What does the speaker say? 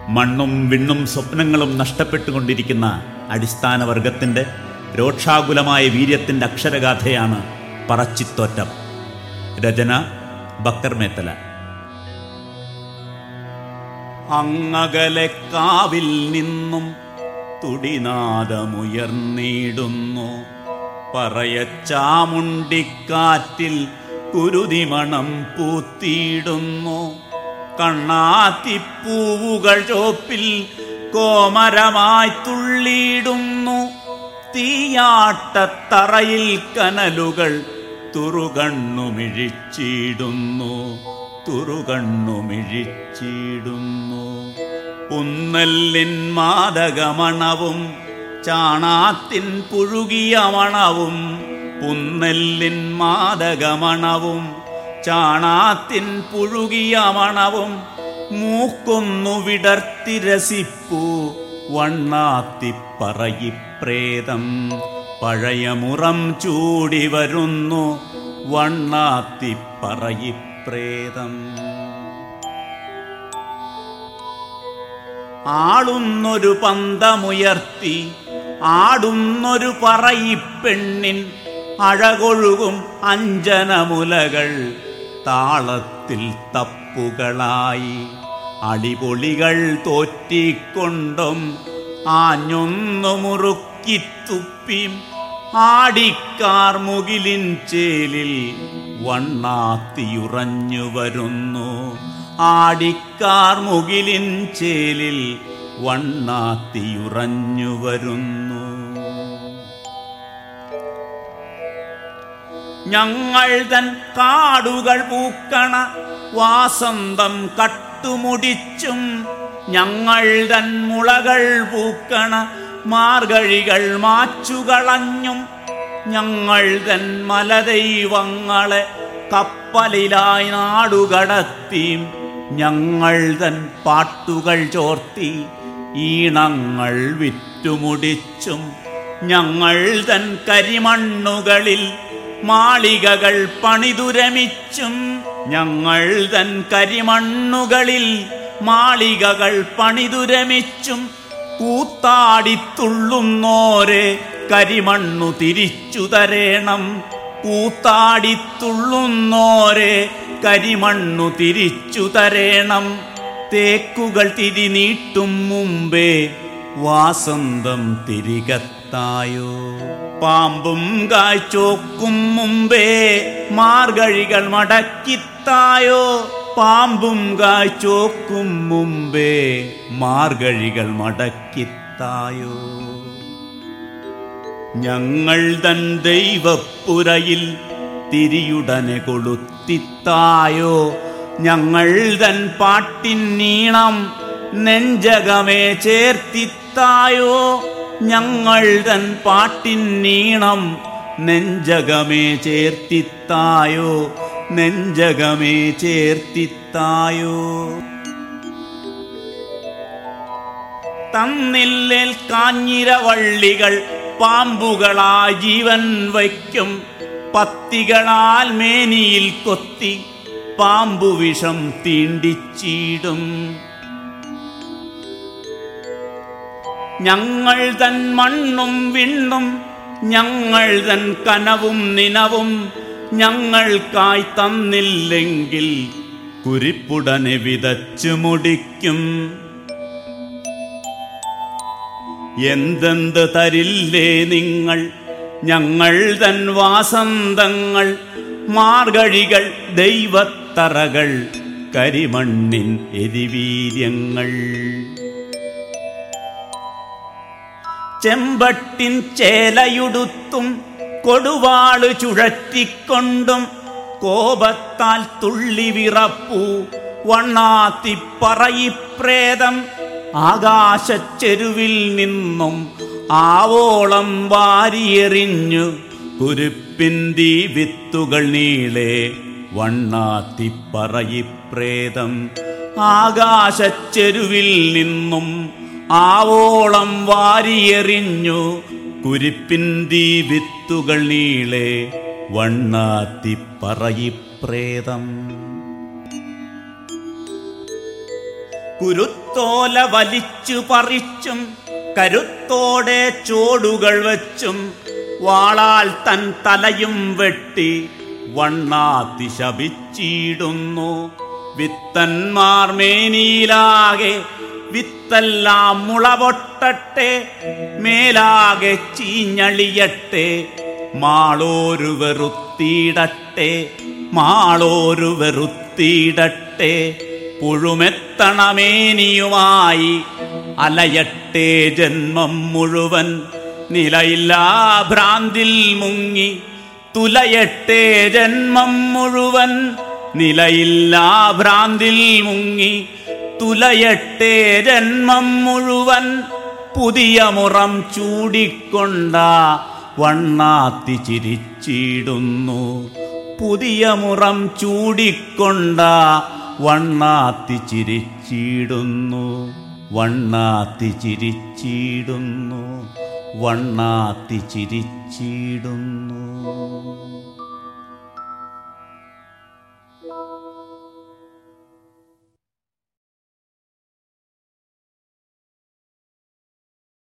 മണ്ണും വിണ്ണും സ്വപ്നങ്ങളും നഷ്ടപ്പെട്ടുകൊണ്ടിരിക്കുന്ന അടിസ്ഥാന വർഗത്തിൻ്റെ രോക്ഷാകുലമായ വീര്യത്തിൻ്റെ അക്ഷരഗാഥയാണ് പറച്ചിത്തോറ്റം രചന ബക്കർ മേത്തല അങ്ങകലെ കാവിൽ നിന്നും തുടിനാദമുയർന്നിടുന്നു പറയച്ചാമുണ്ടിക്കാറ്റിൽ കുരുതിമണം പൂത്തിയിടുന്നു കണ്ണാത്തിപ്പൂവുകൾ ചോപ്പിൽ കോമരമായി തുള്ളിയിടുന്നു തീയാട്ടത്തറയിൽ കനലുകൾ തുറുകണ്ണുമിഴിച്ചിടുന്നു തുറുകണ്ണുമിഴിച്ചിടുന്നു പുന്നല്ലിൻ മാദകമണവും ചാണാത്തിൻ പുഴുകിയ മണവും പുന്നെല്ലിൻ മാദകമണവും ചാണാത്തിൻ പുഴുകിയ മണവും മൂക്കൊന്നു വിടർത്തി രസിപ്പൂ വണ്ണാത്തിപ്പറയിപ്രേതം പഴയ മുറം ചൂടി വരുന്നു വണ്ണാത്തിപ്പറയിപ്രേതം ആളുന്നൊരു പന്തമുയർത്തി ആടുന്നൊരു പറയിപ്പെണ്ണിൻ അഴകൊഴുകും അഞ്ജനമുലകൾ താളത്തിൽ തപ്പുകളായി അടിപൊളികൾ തോറ്റിക്കൊണ്ടും ആഞ്ഞൊന്നു മുറുക്കിത്തുപ്പിയും ആടിക്കാർ മുകിലിൻ ചേലിൽ വണ്ണാത്തിയുറഞ്ഞു വരുന്നു ആടിക്കാർ മുകിലിൻ ചേലിൽ വണ്ണാത്തിയുറഞ്ഞു വരുന്നു ഞങ്ങൾ തൻ കാടുകൾ പൂക്കണ വാസന്തം കട്ടുമുടിച്ചും ഞങ്ങൾ തൻ മുളകൾ പൂക്കണ മാർഗഴികൾ മാച്ചുകളഞ്ഞും ഞങ്ങൾ തൻ മലദൈവങ്ങളെ കപ്പലിലായി നാടുകടത്തിയും ഞങ്ങൾ തൻ പാട്ടുകൾ ചോർത്തി ഈണങ്ങൾ വിറ്റുമുടിച്ചും ഞങ്ങൾ തൻ കരിമണ്ണുകളിൽ മാളികകൾ പണിതുരമിച്ചും ഞങ്ങൾ തൻ കരിമണ്ണുകളിൽ മാളികകൾ പണിതുരമിച്ചും കൂത്താടിത്തുള്ളുന്നോരെ കരിമണ്ണു തിരിച്ചു തരേണം കൂത്താടിത്തുള്ളുന്നോരെ കരിമണ്ണു തിരിച്ചു തരേണം തേക്കുകൾ തിരി നീട്ടും മുമ്പേ വാസന്തം തിരികത്തായോ പാമ്പും കാഴ്ചോക്കും മുമ്പേ മാർഗഴികൾ മടക്കിത്തായോ പാമ്പും കാഴ്ചോക്കും മുമ്പേ മാർഗഴികൾ മടക്കിത്തായോ ഞങ്ങൾ തൻ ദൈവപ്പുരയിൽ തിരിയുടനെ കൊളുത്തിത്തായോ ഞങ്ങൾ തൻ പാട്ടിൻ നീണം നെഞ്ചകമേ ചേർത്തിത്തായോ ഞങ്ങൾ തൻ പാട്ടിൻ നീണം നെഞ്ചകമേ ചേർത്തിത്തായോ നെഞ്ചകമേ ചേർത്തിത്തായോ തന്നില്ലേൽ കാഞ്ഞിരവള്ളികൾ പാമ്പുകളായി ജീവൻ വയ്ക്കും പത്തികളാൽ മേനിയിൽ കൊത്തി പാമ്പുവിഷം തീണ്ടിച്ചീടും ഞങ്ങൾ തൻ മണ്ണും വിണ്ണും ഞങ്ങൾ തൻ കനവും നിനവും ഞങ്ങൾക്കായി തന്നില്ലെങ്കിൽ കുരിപ്പുടനെ വിതച്ചു മുടിക്കും എന്തെന്ത് തരില്ലേ നിങ്ങൾ ഞങ്ങൾ തൻ വാസന്തങ്ങൾ മാർഗഴികൾ ദൈവത്തറകൾ കരിമണ്ണിൻ എരിവീര്യങ്ങൾ ചെമ്പട്ടിൻ ചേലയുടുത്തും കൊടുവാള് ചുഴറ്റിക്കൊണ്ടും കോപത്താൽ തുള്ളി വിറപ്പു വണ്ണാത്തിപ്പറയിപ്രേതം ആകാശച്ചെരുവിൽ നിന്നും ആവോളം വാരിയെറിഞ്ഞു കുരുപ്പിന്തി വിത്തുകൾ നീളെ വണ്ണാത്തിപ്പറയിപ്രേതം ആകാശച്ചെരുവിൽ നിന്നും ആവോളം വാരിയെറിഞ്ഞു കുരിപ്പിന്തി വിത്തുകൾ നീളെ വണ്ണാത്തിപ്പറയിപ്രേതം കുരുത്തോല വലിച്ചു പറിച്ചും കരുത്തോടെ ചോടുകൾ വെച്ചും വാളാൽ തൻ തലയും വെട്ടി വണ്ണാത്തി ശപിച്ചിടുന്നു വിത്തന്മാർ മേനിയിലാകെ വിത്തെല്ലാം മുളപൊട്ടട്ടെ മേലാകെ ചീഞ്ഞളിയട്ടെ മാളോരു വെറുത്തിയിടട്ടെ മാളോരു വെറുത്തിയിടട്ടെ പുഴുമെത്തണമേനിയുമായി അലയട്ടെ ജന്മം മുഴുവൻ നിലയില്ലാ ഭ്രാന്തിൽ മുങ്ങി തുലയട്ടെ ജന്മം മുഴുവൻ നിലയില്ലാ ഭ്രാന്തിൽ മുങ്ങി തുലയട്ടെ ജന്മം മുഴുവൻ പുതിയ മുറം ചൂടിക്കൊണ്ട വണ്ണാത്തി ചിരിച്ചിടുന്നു പുതിയ മുറം ചൂടിക്കൊണ്ട വണ്ണാത്തി ചിരിച്ചിടുന്നു വണ്ണാത്തി ചിരിച്ചിടുന്നു വണ്ണാത്തി ചിരിച്ചിടുന്നു